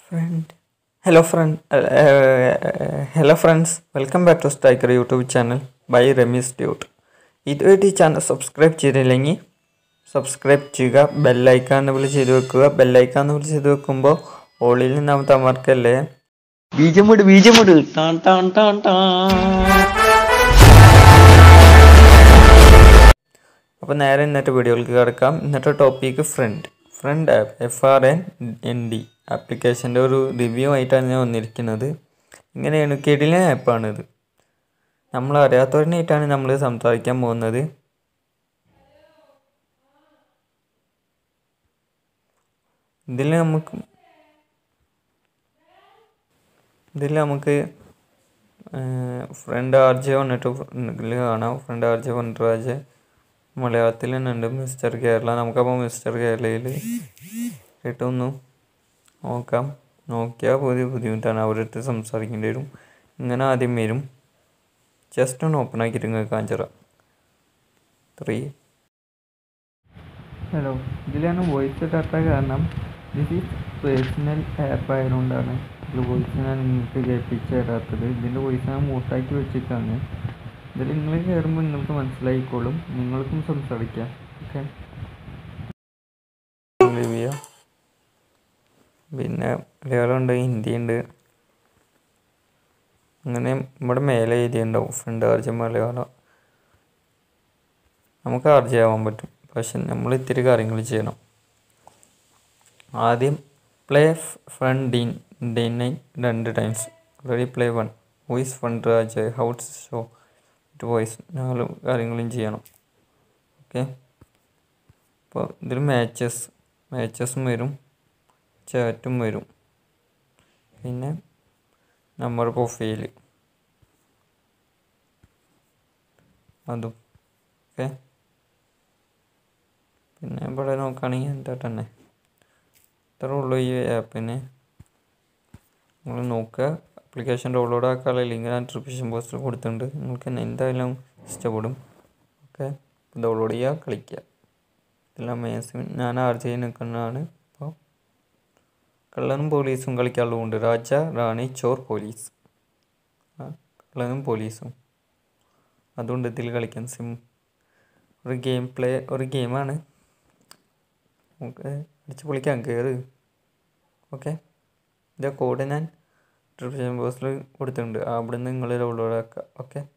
front hello friend hello friends welcome back to Striker YouTube channel by Rameez ഡ്യൂട്ട് ഇതുമായിട്ട് ഈ channel subscribe ചെയ്തില്ലെങ്കിൽ subscribe ചെയ്യുക ബെല്ലൈക്കാന്ന് വിളി ചെയ്ത് വെക്കുക ബെല്ലൈക്കാന്ന് വിളി ചെയ്ത് വെക്കുമ്പോൾ ഓളിൽ നിന്നാമത്തെ അമർക്കല്ലേ ബീജം വിട് ബീജം വിട് ടാൻ ടാൻ ടാൻ ടാൻ അപ്പോൾ നേരെ ഇന്നത്തെ വീഡിയോയിലേക്ക് കിടക്കാം ഇന്നത്തെ topic friend friend app F R N N D ആപ്ലിക്കേഷൻ്റെ ഒരു റിവ്യൂ ആയിട്ടാണ് ഞാൻ വന്നിരിക്കുന്നത് ഇങ്ങനെയാണ് കിടിലൻ ആപ്പാണിത് നമ്മൾ അറിയാത്തവരിനായിട്ടാണ് നമ്മൾ സംസാരിക്കാൻ പോകുന്നത് ഇതിൽ നമുക്ക് ഇതിൽ നമുക്ക് ഫ്രണ്ട് ആർ ജെ വന്നിട്ട് ഇതിൽ കാണാം ഫ്രണ്ട് ആർ ജെ വൺരാജ് മലയാളത്തിൽ തന്നെ ഉണ്ട് മിസ്റ്റർ കേരള നമുക്കപ്പോൾ മിസ്റ്റർ കേരളയിൽ കിട്ടുന്നു നോക്കാം നോക്കിയാൽ പുതിയ ബുദ്ധിമുട്ടാണ് അവരടുത്ത് സംസാരിക്കേണ്ടി വരും ഇങ്ങനെ ആദ്യം വരും ജസ്റ്റ് ഒന്ന് ഓപ്പൺ ആക്കിയിട്ട് നിങ്ങൾക്ക് കാണിച്ചു തരാം ത്രീ ഹലോ ഇതിലാണ് വോയിസ് ഇടാത്ത കാരണം ദിസ് ഈസ് പേഴ്സണൽ ആപ്പ് ആയതുകൊണ്ടാണ് ഇതിൽ വോയിസ് ഞാൻ നിങ്ങൾക്ക് കേൾപ്പിച്ച് തരാത്തത് ഇതിൻ്റെ വോയിസ് ഞാൻ മൂട്ടാക്കി വെച്ചിട്ടാണ് ഇതിൽ നിങ്ങൾ കയറുമ്പോൾ നിങ്ങൾക്ക് മനസ്സിലായിക്കോളും നിങ്ങൾക്കും സംസാരിക്കാം ഓക്കെ ലിവിയ പിന്നെ മലയാളമുണ്ട് ഹിന്ദി ഉണ്ട് അങ്ങനെ ഇവിടെ മേലെ എഴുതിയുണ്ടാവും ഫ്രണ്ട് ആർജ് മലയാളം നമുക്ക് ആർജ് ആവാൻ പറ്റും പക്ഷെ നമ്മൾ ഇത്തിരി കാര്യങ്ങൾ ചെയ്യണം ആദ്യം പ്ലേ ഫ്രണ്ട് ഡീൻ ഡേ നൈൻ രണ്ട് times already play one voice ഫണ്ട് രാജ് ഹൗസ് ഷോ ഇറ്റ് വോയിസ് നാല് കാര്യങ്ങളും ചെയ്യണം ഓക്കെ അപ്പോൾ ഇതിൽ മാച്ചസ് മാച്ചസും വരും ചാറ്റും വരും പിന്നെ നമ്മുടെ പ്രൊഫൈൽ അതും ഓക്കെ പിന്നെ ഇവിടെ നോക്കുകയാണെങ്കിൽ എന്താ തന്നെ ഇത്ര ഉള്ളൂ ഈ ആപ്പിന് നിങ്ങൾ നോക്കുക ആപ്ലിക്കേഷൻ ഡൗൺലോഡ് ആക്കാനുള്ള ലിങ്ക് ഞാൻ ഡിസ്ക്രിപ്ഷൻ ബോക്സിൽ കൊടുത്തിട്ടുണ്ട് നിങ്ങൾക്ക് എന്തായാലും ഇഷ്ടപ്പെടും ഓക്കെ ഡൗൺലോഡ് ചെയ്യുക കളിക്കുക ഇതെല്ലാം മാക്സിമം ഞാൻ ആർ ജെ നിൽക്കുന്നതാണ് അപ്പോൾ കള്ളനും പോലീസും കളിക്കാനുള്ളതുകൊണ്ട് രാജ റാണി ചോർ പോലീസ് കള്ളനും പോലീസും അതുകൊണ്ട് ഇതിൽ കളിക്കാൻ സിം ഒരു ഗെയിം പ്ലേ ഒരു ഗെയിമാണ് നമുക്ക് അടിച്ച് പൊളിക്കാം കയറ് ഓക്കെ ഇതിൻ്റെ കോഡ് ഞാൻ ഡിസ്ക്രിപ്ഷൻ ബോക്സിൽ കൊടുത്തിട്ടുണ്ട് അവിടെ നിന്ന് നിങ്ങൾ ഡൗൺലോഡ് ആക്കുക ഓക്കെ